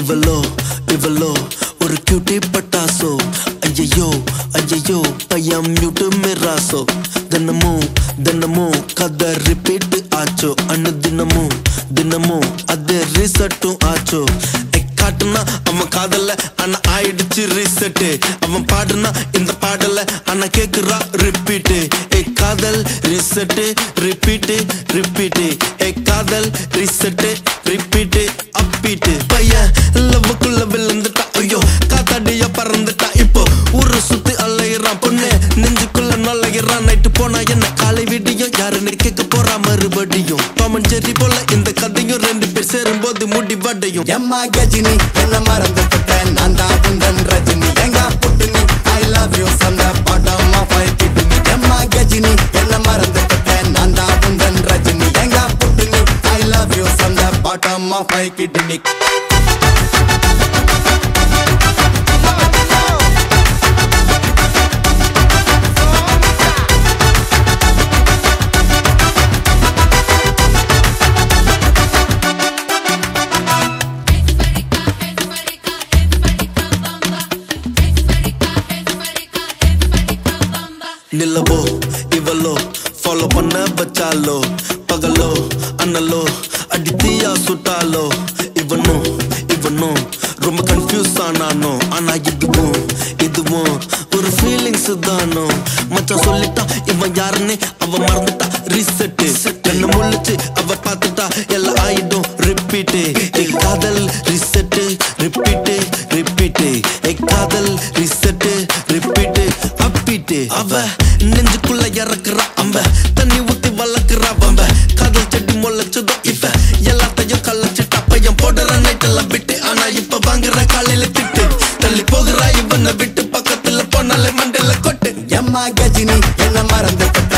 இவளோ இவளோ ஒரு கியூட்டி பட்டாசோ ஐயையோ ஐயையோ பையன் மியூட்டு மிராசோ தினமும் தினமும் கதை ரிப்பீட் ஆச்சோ அண்ணு தினமும் தினமும் அது ரிசர்ட்டும் ஆச்சோ ஏய், காட்டுனா அவன் காதல ஆனா ஆயிடுச்சு ரீசெட்டு அவன் பாடுனா இந்த பாடல ஆனா கேக்குறா ரிப்பீட்டு ஏ காதல் ரீசெட்டு ரிப்பீட்டு ரிப்பீட்டு ஏ காதல் ரீசெட்டு ரிப்பீட்டு அப்பீட்டு பையன் லவ்வுக்குள்ள விழுந்துட்டா ஐயோ காத்தாடியா பறந்துட்டா இப்போ ஊரை சுத்தி அலையிறான் பொண்ணு நெஞ்சுக்குள்ள நுழையிறான் நைட்டு போனா என்ன காலை வீடியும் யாருன்னு கேட்க போறா மறுபடியும் பாமன் ஜெரி போல இந்த கதையும் ரெண்டு பேர் சேரும்போது முடிவடையும் எம்மா கஜினி என்ன மறந்து விட்டேன் நான் தான் உந்தன் ரஜினி எங்க புட்டு நீ ஐ லவ் யூ சந்த படம் ஆஃப் ஐ கிட்னி எம்மா கஜினி என்ன மறந்து விட்டேன் நான் தான் உந்தன் ரஜினி எங்க புட்டு நீ ஐ லவ் யூ சந்த படம் ஆஃப் ஐ கிட்னி நிலவோ இவளோ ஃபாலோ பண்ண வச்சாலோ பகலோ அண்ணலோ அடித்தியா சுட்டாலோ இவனும் இவனும் ரொம்ப கன்ஃபியூஸ் ஆனானோ ஆனா இதுவும் இதுவும் ஒரு ஃபீலிங்ஸ் தானோ மச்சான் சொல்லிட்டா இவன் யாருன்னு அவ மறந்துட்டா ரீசெட்டு கண்ணு முழிச்சு அவ பார்த்துட்டா எல்லாம் ஆயிடும் ரிப்பீட்டு காதல் ரீசெட்டு ரிப்பீட்டு ரிப்பீட்டு காதல் ரீசெட்டு ரிப்பீட்டு அப்பீட்டு அவ நெஞ்சுக்குள்ள இறக்குறா அம்ப தண்ணி ஊத்தி வளர்க்குறா வம்ப காதல் செடி முளைச்சதோ இவ எல்லாத்தையும் கலைச்சிட்டா பையன் போடுற நைட் எல்லாம் விட்டு ஆனா இப்ப வாங்குற காலையில திட்டு தள்ளி போகிறா இவனை விட்டு பக்கத்துல போனாலே மண்டையில கொட்டு எம்மா கஜினி என்ன மறந்து விட்டேன்